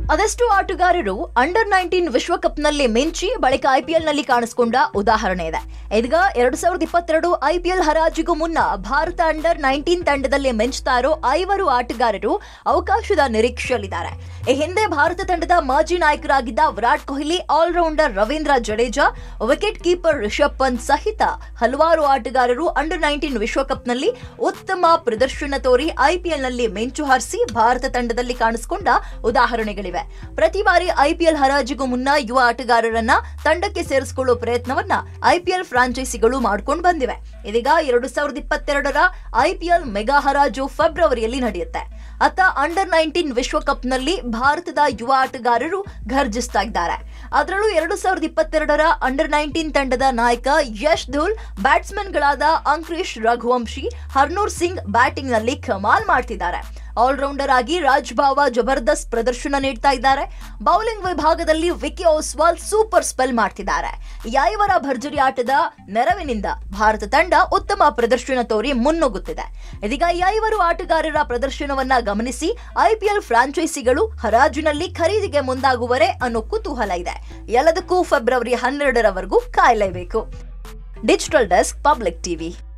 ಅದೆಷ್ಟು ಆಟಗಾರರು under nineteen ವಿಶ್ವಕಪ್ನಲ್ಲಿ ಮಿಂಚಿ ಬಳಿಕ ಐಪಿಎಲ್ ನಲ್ಲಿ ಕಾಣಿಸಿಕೊಂಡ ಉದಾಹರಣೆ ಇದೆ ಇದೀಗ ಎರಡ್ ಸಾವಿರದ ಇಪ್ಪತ್ತೆರಡು ಐಪಿಎಲ್ ಹರಾಜಿಗೂ ಮುನ್ನ ಭಾರತ ಅಂಡರ್ ನೈನ್ಟೀನ್ ತಂಡದಲ್ಲಿ ಮಿಂಚ್ತಾ ಇರೋ ಐವರು ಆಟಗಾರರು ಅವಕಾಶದ ನಿರೀಕ್ಷೆಯಲ್ಲಿದ್ದಾರೆ ಈ ಹಿಂದೆ ಭಾರತ ತಂಡದ ಮಾಜಿ ನಾಯಕರಾಗಿದ್ದ Virat Kohli allrounder Ravindra Jadeja wicket keeper Rishabh Pant ಸಹಿತ ಹಲವಾರು ಆಟಗಾರರು ಅಂಡರ್ ನೈನ್ಟೀನ್ ವಿಶ್ವಕಪ್ನಲ್ಲಿ ಉತ್ತಮ ಪ್ರದರ್ಶನ ತೋರಿ ಐಪಿಎಲ್ನಲ್ಲಿ ಮಿಂಚು ಹಾರಿಸಿ ಭಾರತ ತಂಡದಲ್ಲಿ ಕಾಣಿಸಿಕೊಂಡ ಉದಾಹರಣೆಗಳಿವೆ ಪ್ರತಿ ಬಾರಿ ಐಪಿಎಲ್ ಹರಾಜಿಗೂ ಮುನ್ನ ಯುವ ಆಟಗಾರರನ್ನ ತಂಡಕ್ಕೆ ಸೇರಿಸಿಕೊಳ್ಳುವ ಪ್ರಯತ್ನವನ್ನ ಐಪಿಎಲ್ ಫ್ರಾಂಚೈಸಿಗಳು ಮಾಡ್ಕೊಂಡು ಬಂದಿವೆ ಇದೀಗ ಎರಡು ಸಾವಿರದ ಇಪ್ಪತ್ತೆರಡರ ಐಪಿಎಲ್ ಮೆಗಾ ಹರಾಜು ಫೆಬ್ರವರಿಯಲ್ಲಿ ನಡೆಯುತ್ತೆ ಅತ್ತ ಅಂಡರ್ ನೈನ್ಟೀನ್ ವಿಶ್ವಕಪ್ನಲ್ಲಿ ಭಾರತದ ಯುವ ಆಟಗಾರರು ಘರ್ಜಿಸ್ತಾ ಇದ್ದಾರೆ ಅದರಲ್ಲೂ ಎರಡು ಸಾವಿರದ ಇಪ್ಪತ್ತೆರಡರ ಅಂಡರ್ ನೈನ್ಟೀನ್ ತಂಡದ ನಾಯಕ ಯಶ್ ಧೂಲ್ ಬ್ಯಾಟ್ಸ್ಮನ್ಗಳಾದ ಅಂಕ್ರೀಶ್ ರಘುವಂಶಿ ಹರ್ನೂರ್ ಸಿಂಗ್ ಬ್ಯಾಟಿಂಗ್ ನಲ್ಲಿ ಕಮಾಲ್ ಮಾಡ್ತಿದ್ದಾರೆ ಆಲ್ರೌಂಡರ್ ಆಗಿ ರಾಜ್ ಭಾವ ಜಬರ್ದಸ್ತ್ ಪ್ರದರ್ಶನ ನೀಡ್ತಾ ಇದ್ದಾರೆ ಬೌಲಿಂಗ್ ವಿಭಾಗದಲ್ಲಿ ವಿಕಿ ಓಸ್ವಾಲ್ ಸೂಪರ್ ಸ್ಪೆಲ್ ಮಾಡ್ತಿದ್ದಾರೆ ಈ ಐವರ ಭರ್ಜರಿ ಆಟದ ನೆರವಿನಿಂದ ಭಾರತ ತಂಡ ಉತ್ತಮ ಪ್ರದರ್ಶನ ತೋರಿ ಮುನ್ನುಗ್ಗುತ್ತಿದೆ ಇದೀಗ ಈ ಐವರು ಆಟಗಾರರ ಪ್ರದರ್ಶನವನ್ನ ಗಮನಿಸಿ ಐಪಿಎಲ್ ಫ್ರಾಂಚೈಸಿಗಳು ಹರಾಜಿನಲ್ಲಿ ಖರೀದಿಗೆ ಮುಂದಾಗುವರೆ ಅನ್ನೋ ಕುತೂಹಲ ಇದೆ ಎಲ್ಲದಕ್ಕೂ ಫೆಬ್ರವರಿ ಹನ್ನೆರಡರವರೆಗೂ ಕಾಯಲೇಬೇಕು ಡಿಜಿಟಲ್ ಡೆಸ್ಕ್ ಪಬ್ಲಿಕ್ ಟಿವಿ